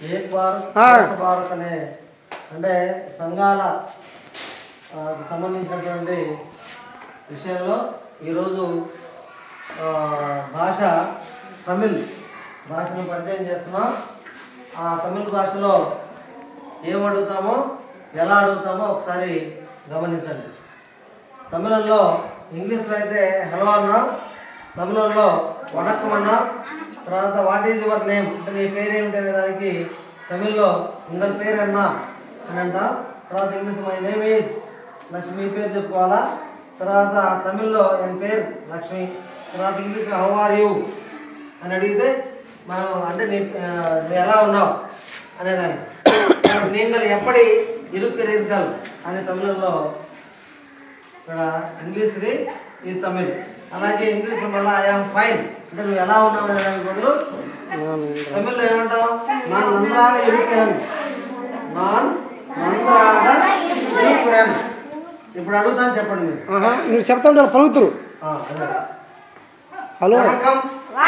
ఏక్ భారత్ ఆ. శ్రేష్ఠ భారత్ అనే అంటే సంఘాల ఆ, కు సంబంధించినటువంటి విషయంలో ఈరోజు ఆ, భాష తమిళ్ భాషను పరిచయం చేస్తున్నాం ఆ తమిళ్ భాషలో ఏం అడుగుతామో ఎలా అడుగుతామో ఒకసారి గమనించండి తమిళంలో ఇంగ్లీష్లో అయితే హలో అన్నాం తమిళంలో వణక్కం అన్నాం తర్వాత వాట్ ఈజ్ యువర్ నేమ్ అంటే నీ పేరు ఏమిటి అనే దానికి తమిళ్లో ఉంగల్ పేరు అన్నా అని అంటాం తర్వాత English my name is Lakshmi మీ పేరు చెప్పుకోవాలా తర్వాత తమిళ్లో ఎన్ పేరు లక్ష్మి తర్వాత ఇంగ్లీష్లో హౌ ఆర్ యూ అని అడిగితే మనం అంటే నీ ఆ, నువ్వు ఎలా ఉన్నావు అనేదాన్ని நீங்கள் ఎప్పటి ఇరుక్కిరీர்கள் అని తమిళంలో ఇక్కడ ఇంగ్లీష్ది ఇది తమిళ్ అలాగే ఇంగ్లీష్లో మళ్ళీ ఐఆమ్ ఫైన్ అంటే నువ్వు ఎలా ఉన్నావు అనే దానికి బదులు తమిళ్లో ఏమంటావు నాన్ నందరాగా ఇరుక్కిరన్ నాన్ నందరాగా ఇరుక్కిరన్ ఇప్పుడు అడుగుతాను చెప్పండి మీరు ఆహా, నువ్వు చెప్తా ఉంటాడు పలుకుతురు ఆ, అదే. హలో வணக்கம்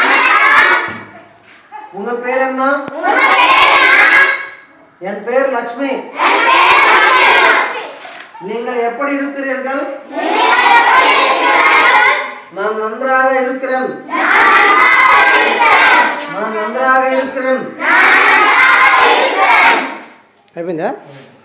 உங்க பேர் என்ன என் பேர் லக்ஷ்மி நீங்கள் எப்படி இருக்கிறீர்கள் நான் நன்றாக இருக்கிறேன் நான் நன்றாக இருக்கிறேன் అయిపోయిందా